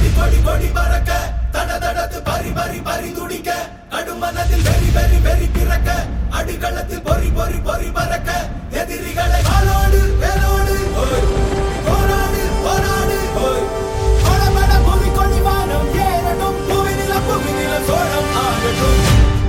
கொடி கொடி கொடி பறக்க தட தடத்து பறி பறி பறி துடிக்க அடுமனதில் வெறி வெறி வெறி பிறக்க அடிகளத்தில் பொறி பொறி பொறி பறக்க எதிரிகளை காலோடு வேலோடு ஓய். போராடு போராடு ஓய். படபட புவி கொடி வானம் ஏறட்டும் புவி நில புவி நில சோழம் ஆகட்டும்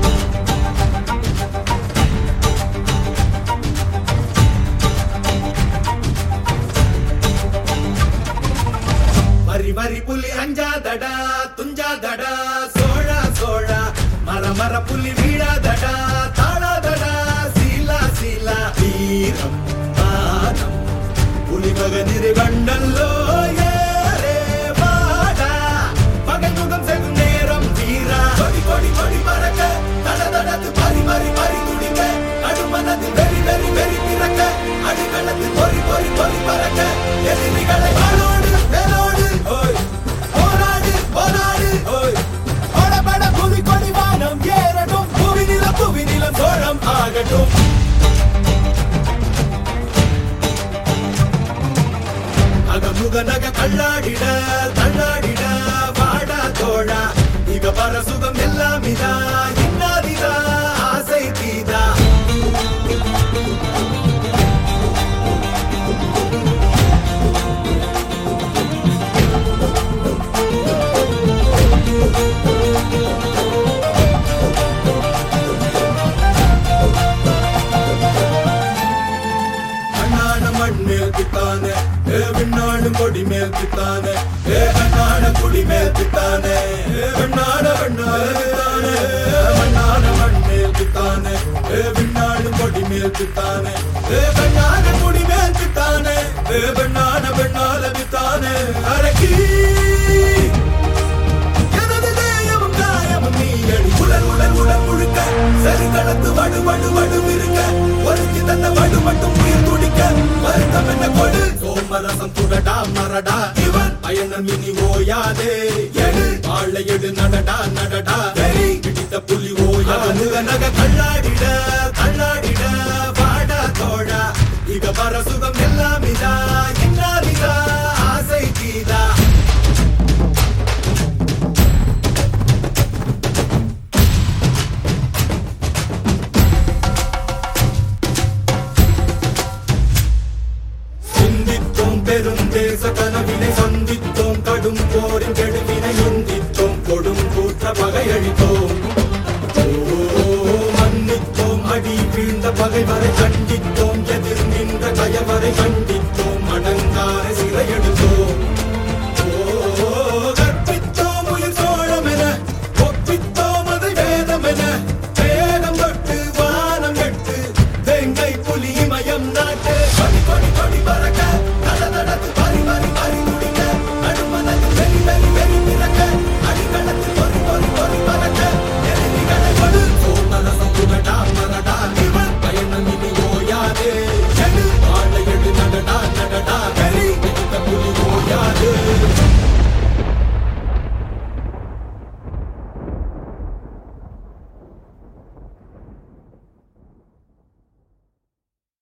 வரி வரி புலி அஞ்சாதடா துஞ்சாதடா சோழா சோழா மர மர புலி வீழாதடா தாழாதடா சீலா சீலா வீரம் மானம் புலி மகனிரு கண்டல்லோ ஏறே வாடா பகை முகம் செகும் நேரம் வீரா கொடி கொடி கொடி பறக்க தட தடத்து பறி பறி பறி துடிக்க அடுமனதில் வெறி வெறி வெறி பிறக்க அடிகளத்தில் பொறி பொறி பொறி பறக்க எதிரிகளை வாளோடு வேலோடு ஓய் போராடு போராடு ஓய் படபட புவி கொடி வானம் ஏறட்டும் புவி நிலம் புவி நிலம் சோழம் ஆகட்டும் அகமுக நக கல்லாடிட தள்ளாடிட வாடா தோழா இக பர சுகம் எல்லாம் இதா இன்னாதிதா ஆசை தீதா அண்ணான மண் மேல் தித்தானே ஏ விண்ணாடு கொடி மேல் தித்தானே ஏ கண்ணாட குடி மேல் தித்தானே ஏ வெண்ணாட வெண்ணாட தித்தானே மண்ணான மண் மேல் தித்தானே ஏ விண்ணாடு கொடி மேல் தித்தானே ஏ கண்ணாட குடி மேல் தித்தானே ஏ வெண்ணாட வெண்ணால தித்தானே அரக்கி எனது தேயமும் காயமும் நீயடி உடல் உடல் உடல் முழுக்க சரி கடத்து வடு வடு வடு இருக்க ஒருத்தி தந்த வடு மட்டும் உயிர் துடிக்க வருத்தம் என்ன கொடு சோமரசம் துடடா மரடா இவன் பயணம் இனி ஓயாதே எடு வாழை எடு நடடா நடடா வெறி பிடித்த புலி ஓயா முக நக கல்லாடிட கல்லாடிட வாடா தோழா இக பர சுகம் எல்லாம் இதா இன்னாதிதா ஆசை தீதா சிந்தித்தோம் பெருந்தேச கனவினை சந்தித்தோம் கடும் போரின் கெடுவினை உந்தித்தோம் கொடும் கூற்ற பகையழித்தோம் ஓ, மன்னித்தோம் அடி வீழ்ந்த பகைவரை கண்டித்தோம் எதிர் நின்ற கயவரை கண்டித்தோம் அடங்காரை சிறையெடுத்தோம் ஓ, கற்பித்தோம் உயிர் சோழமென ஒப்பித்தோம் அதை வேதமென வேதம் தொட்டு வானம் எட்டு வெங்கை புலி மயம் நாட்டு கொடி கொடி கொடி